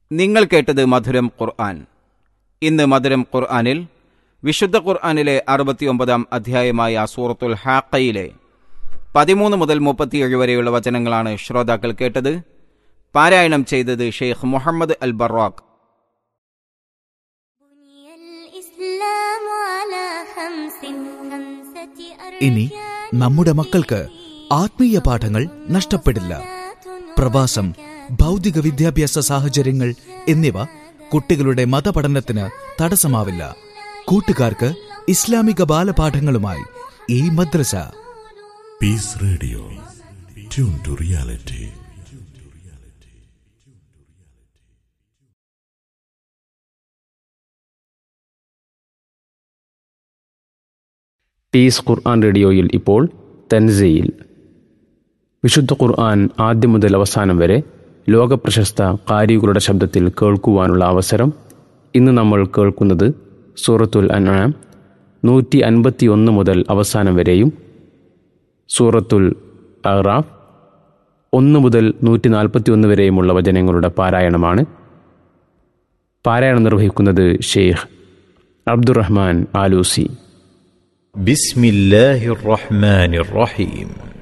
നിങ്ങൾ കേട്ടത് മധുരം ഖുർആൻ ഇന്ന് മധുരം ഖുർആനിൽ വിശുദ്ധ ഖുർആനിലെ അറുപത്തിയൊമ്പതാം അധ്യായമായ സൂറത്തുൽ ഹാക്കയിലെ പതിമൂന്ന് മുതൽ മുപ്പത്തിയേഴ് വരെയുള്ള വചനങ്ങളാണ് ശ്രോതാക്കൾ കേട്ടത് പാരായണം ചെയ്തത് ഷെയ്ഖ് മുഹമ്മദ് അൽ ബറാഖ് بني الإسلام على خمس خمسة ഇനി നമ്മുടെ മക്കൾക്ക് ആത്മീയ പാഠങ്ങൾ നഷ്ടപ്പെടില്ല പ്രവാസം ഭൗതിക വിദ്യാഭ്യാസ സാഹചര്യങ്ങൾ എന്നിവ കുട്ടികളുടെ മതപഠനത്തിന് തടസ്സമാവില്ല കൂട്ടുകാർക്ക് ഇസ്ലാമിക ബാലപാഠങ്ങളുമായി ഈ മദ്രസ Peace Radio. Tune to reality. Peace Quran റേഡിയോയിൽ ഇപ്പോൾ തൻസയിൽ വിശുദ്ധ ഖുർആൻ ആദ്യം മുതൽ അവസാനം വരെ ലോകപ്രശസ്ത കാരികളുടെ ശബ്ദത്തിൽ കേൾക്കുവാനുള്ള അവസരം ഇന്ന് നമ്മൾ കേൾക്കുന്നത് സൂറത്തുൽ അൻആം നൂറ്റി അൻപത്തി ഒന്ന് മുതൽ അവസാനം വരെയും സൂറത്തുൽ അഹ്റാഫ് ഒന്ന് മുതൽ നൂറ്റി നാൽപ്പത്തി ഒന്ന് വരെയുമുള്ള വചനങ്ങളുടെ പാരായണമാണ് പാരായണം നിർവഹിക്കുന്നത് ഷെയ്ഖ് അബ്ദുറഹ്മാൻ ആലൂസി بسم الله الرحمن الرحيم